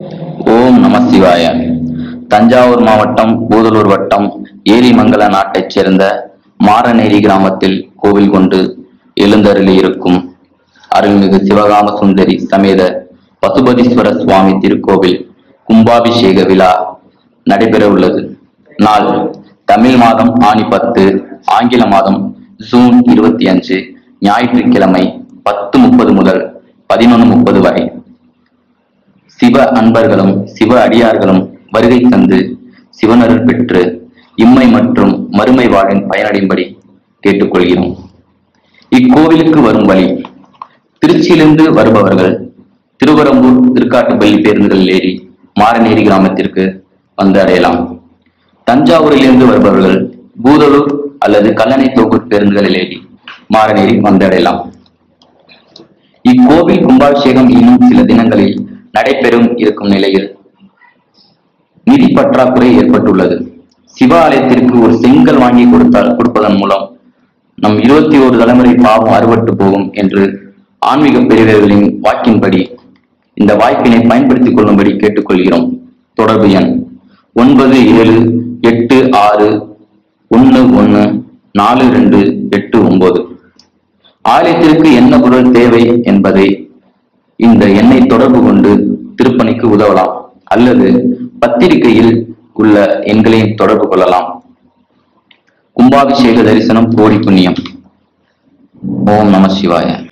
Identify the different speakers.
Speaker 1: ஓம் நம சிவாய தஞ்சாவூர் மாவட்டம் பூதலூர் வட்டம் ஏரிமங்கல நாட்டைச் சேர்ந்த மாரநேரி கிராமத்தில் கோவில் கொண்டு எழுந்தருளி இருக்கும் அருள்மிகு சிவகாம சுந்தரி சமேத பசுபதீஸ்வர சுவாமி திருக்கோவில் கும்பாபிஷேக விழா நடைபெற உள்ளது நாள் தமிழ் மாதம் ஆணி பத்து ஆங்கில மாதம் ஜூன் இருபத்தி அஞ்சு ஞாயிற்றுக்கிழமை பத்து முப்பது முதல் பதினொன்று முப்பது வரை சிவ அன்பர்களும் சிவ அடியார்களும் வருகை தந்து சிவனருள் பெற்று இம்மை மற்றும் மறுமை வாழின் பயனடையும்படி கேட்டுக்கொள்கிறோம் இக்கோவிலுக்கு வரும் வழி திருச்சியிலிருந்து வருபவர்கள் திருவரம்பூர் திருக்காட்டுப்பள்ளி பேருந்துகளில் ஏறி மாரநேரி கிராமத்திற்கு வந்து அடையலாம் தஞ்சாவூரிலிருந்து வருபவர்கள் பூதலூர் அல்லது கல்லணை தொகுர் பேருந்துகளில் ஏறி மாரநேரி வந்தடையலாம் இக்கோவில் கும்பாபிஷேகம் இன்னும் சில தினங்களில் நடைபெறும் இருக்கும் நிலையில் நிதி பற்றாக்குறை ஏற்பட்டுள்ளது சிவாலயத்திற்கு ஒரு செங்கல் வாங்கி கொடுத்தால் கொடுப்பதன் மூலம் நம் இருபத்தி ஒரு தலைமுறை பாவம் அறுபட்டு போகும் என்று ஆன்மீக பெரியவர்களின் வாக்கின்படி இந்த வாய்ப்பினை பயன்படுத்திக் கொள்ளும்படி கேட்டுக்கொள்கிறோம் தொடர்பு எண் ஒன்பது ஏழு எட்டு ஆறு ஒன்று ஒன்று நாலு ரெண்டு எட்டு ஒன்பது ஆலயத்திற்கு என்ன பொருள் தேவை என்பதை இந்த எண்ணை தொடர்பு கொண்டு திருப்பணிக்கு உதவலாம் அல்லது பத்திரிகையில் உள்ள எண்களையும் தொடர்பு கொள்ளலாம் கும்பாபிஷேக தரிசனம் கோடி புண்ணியம் ஓம் நம சிவாய